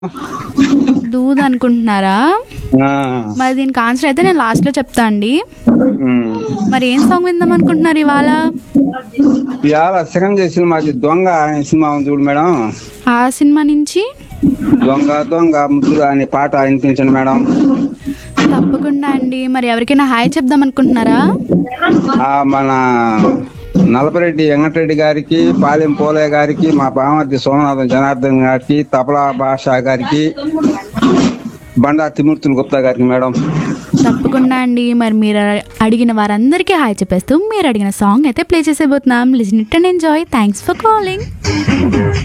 దూద్ అనుకుంటున్నారా ఆ, మరి దీనికి ఆన్సర్ అయితే నేను లాస్ట్లో చెప్తా అండి ఉమ్. మరి ఏం సాంగ్ విందాం అనుకుంటున్నారు ఇవాళ ఇవాళ సెకండ్ చేసిన మాది దొంగ అనే సినిమా ఉంది చూడు మేడం ఆ సినిమా నుంచి దొంగ దొంగ ముద్దుగా అనే పాట వినిపించండి మేడం తప్పకుండా అండి మరి ఎవరికైనా హాయ్ చెప్దాం అనుకుంటున్నారా ఆ మన నలపరెడ్డి వెంకటరెడ్డి గారికి పాలెం పోలే గారికి మా బామర్ది సోమనాథం జనార్దన్ గారికి తపలా భాష గారికి బండా తిమూర్తులు గుప్తా గారికి మేడం తప్పకుండా అండి మరి మీరు అడిగిన వారందరికీ హాయ్ చెప్పేస్తూ మీరు అడిగిన సాంగ్ అయితే ప్లే చేసేబోతున్నాం listen it and enjoy thanks for calling